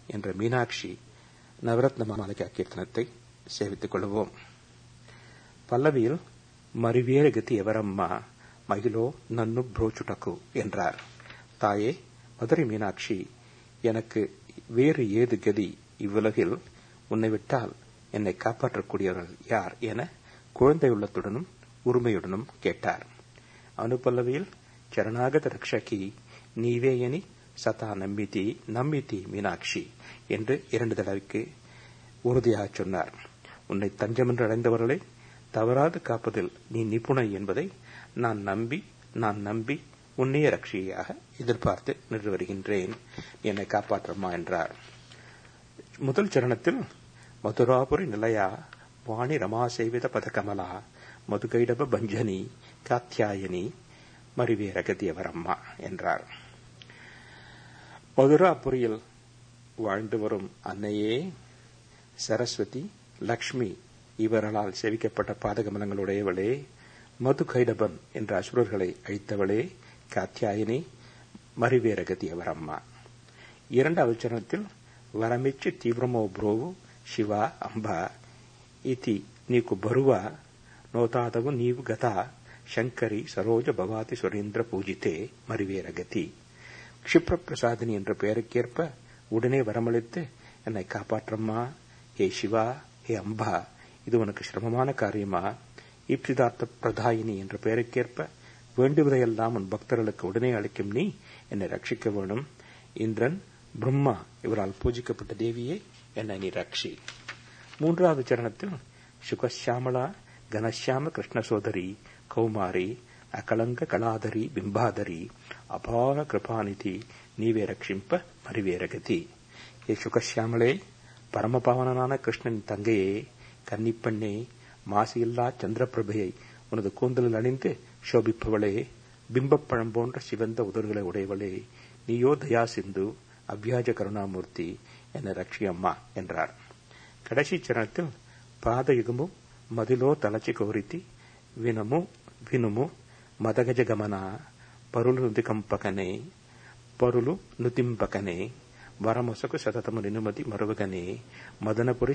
என்ற மீனாட்சி நவரத்ன மாலிகா கீர்த்தனத்தை சேவித்துக் கொள்வோம் பல்லவியில் மறுவேற கதி எவரம்மா மகிழோ நன்னு புரோச்சுடக்கு என்றார் தாயே மதுரை மீனாட்சி எனக்கு வேறு ஏது கதி இவ்வுலகில் உன்னை விட்டால் என்னை காப்பாற்றக்கூடியவர்கள் யார் என குழந்தை உள்ளத்துடனும் உரிமையுடனும் கேட்டார் அனுபல்லவியில் சரணாகத ரக்ஷகி நீவேயனி சதா நம்பிதி நம்பிதி மீனாட்சி என்று இரண்டு தடவைக்கு உறுதியாக சொன்னார் உன்னை தஞ்சமென்று அடைந்தவர்களை தவறாது காப்பதில் நீ நிபுணை என்பதை நான் நம்பி நான் நம்பி உன்னிய ரட்சியாக எதிர்பார்த்து நின்று வருகின்றேன் என்னை காப்பாற்றமா என்றார் முதல் சரணத்தில் மதுராபுரி நிலையா வாணி ரமா சேவித பதகமலா மதுகைடப பஞ்சனி காத்தியாயனி மறிவேரகதியவரம்மா என்றார் மதுராபுரியில் வாழ்ந்து வரும் அன்னையே சரஸ்வதி லக்ஷ்மி இவர்களால் செவிக்கப்பட்ட பாதகமலங்களுடையவளே மது கைடபன் என்ற அசுரர்களை அழித்தவளே காத்தியாயினி மறிவேரகதியவரம்மா இரண்டாவது சரணத்தில் వరమిచ్చి తీవ్రమో బ్రోవు శివ అంబ ఇతి నీకు బరువ నోతాదవు నీవు గత శంకరి సరోజ భవాతి சுரேந்திர பூஜித்தே மறிவேரகதி க்ஷிப்ர பிரசாதினி என்ற பெயருக்கேற்ப உடனே வரமளித்து என்னை காப்பாற்றம்மா ஹே சிவா ஹே அம்பா இது உனக்கு சிரமமான காரியமா ஈப்சிதார்த்த பிரதாயினி என்ற பெயருக்கேற்ப வேண்டுவதையெல்லாம் உன் பக்தர்களுக்கு உடனே அளிக்கும் நீ என்னை ரட்சிக்க வேணும் இந்திரன் பிரம்மா இவரால் பூஜிக்கப்பட்ட தேவியே என்னை நீ ரக்ஷி மூன்றாவது சரணத்தில் சுகஷாமளா கனஷாம கிருஷ்ண சோதரி கௌமாரி அகலங்க கலாதரி பிம்பாதரி அபார கிருபாநிதி நீவே ரட்சிம்ப மறிவேரகதி ஏ சுகஷாமளே பரமபாவனான கிருஷ்ணன் தங்கையே கன்னிப்பெண்ணே மாசியில்லா சந்திரபிரபையை உனது கூந்தலில் அணிந்து சோபிப்பவளே பிம்பப்பழம் போன்ற சிவந்த உதர்களை உடையவளே நீயோ தயா சிந்து அவ்யாஜ கருணாமூர்த்தி என ரட்சி அம்மா என்றார் கடைசி சரணத்தில் பாதயுகமும் మదిలో తలచి కోరితి వినము వినుము మదగజ గమన పరులు నుతికంపకనే పరులు నుతింపకనే వరమొసకు సతతము నినుమతి మరువగనే మదనపురి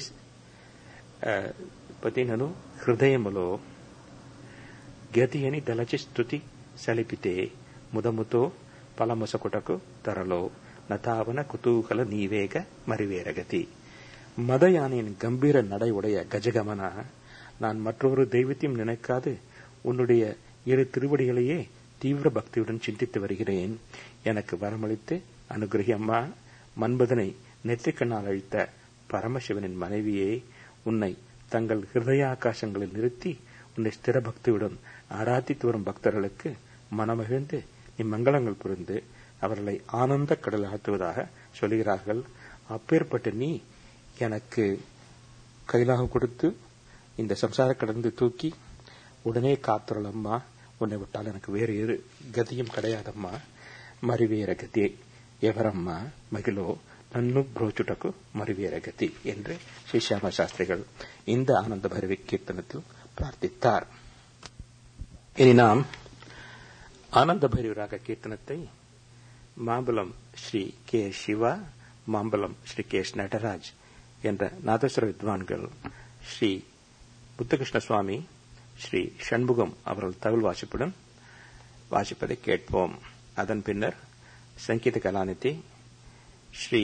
పతినను హృదయములో గతి అని దలచి స్థుతి సలిపితే ముదముతో పలమొసకుటకు తరలో நதாவன குதூகல நீவேக மறிவேரகதி மத யானையின் கம்பீர நடை உடைய கஜகமனா நான் மற்றொரு தெய்வத்தையும் நினைக்காது உன்னுடைய இரு திருவடிகளையே தீவிர பக்தியுடன் சிந்தித்து வருகிறேன் எனக்கு வரமளித்து அனுகிரகி அம்மா மன்மதனை நெற்றிக்கண்ணால் அழித்த பரமசிவனின் மனைவியே உன்னை தங்கள் ஹிருதயாகாசங்களில் நிறுத்தி உன்னை ஸ்திர பக்தியுடன் ஆராதித்து வரும் பக்தர்களுக்கு மனமகிழ்ந்து இம்மங்களங்கள் புரிந்து அவர்களை ஆனந்த கடல் ஆத்துவதாக சொல்கிறார்கள் அப்பேற்பட்ட நீ எனக்கு கைலாக கொடுத்து இந்த சம்சார கடந்து தூக்கி உடனே காத்துறலம்மா உன்னை விட்டால் எனக்கு வேறு இரு கதியும் கிடையாதம்மா மறிவேற கதி எவரம்மா மகிழோ நன்னு புரோச்சுட்டக்கு மறிவேற கதி என்று ஸ்ரீஷாம சாஸ்திரிகள் இந்த ஆனந்த பைரவி கீர்த்தனத்தில் பிரார்த்தித்தார் இனி நாம் ஆனந்த பைரவராக கீர்த்தனத்தை Mambalam Shri K Siva Mambalam Shri K S Nataraj என்ற நாதஸ்வர வித்வான்கள் ஸ்ரீ முத்துகிருஷ்ண சுவாமி ஸ்ரீ சண்முகம் அவர்கள் தகவல் வாசிப்புடன் வாசிப்பதை கேட்போம் அதன் பின்னர் சங்கீத கலாநிதி ஸ்ரீ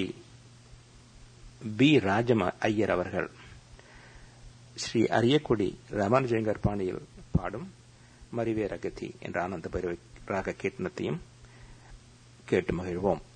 பி ராஜம ஐயர் அவர்கள் ஸ்ரீ அரியக்குடி ராமானுஜயங்கர் பாணியில் பாடும் மறிவே ரகதி என்ற ஆனந்த பைரவ ராக கீர்த்தனத்தையும் கேட்டு மகிழ்வோம்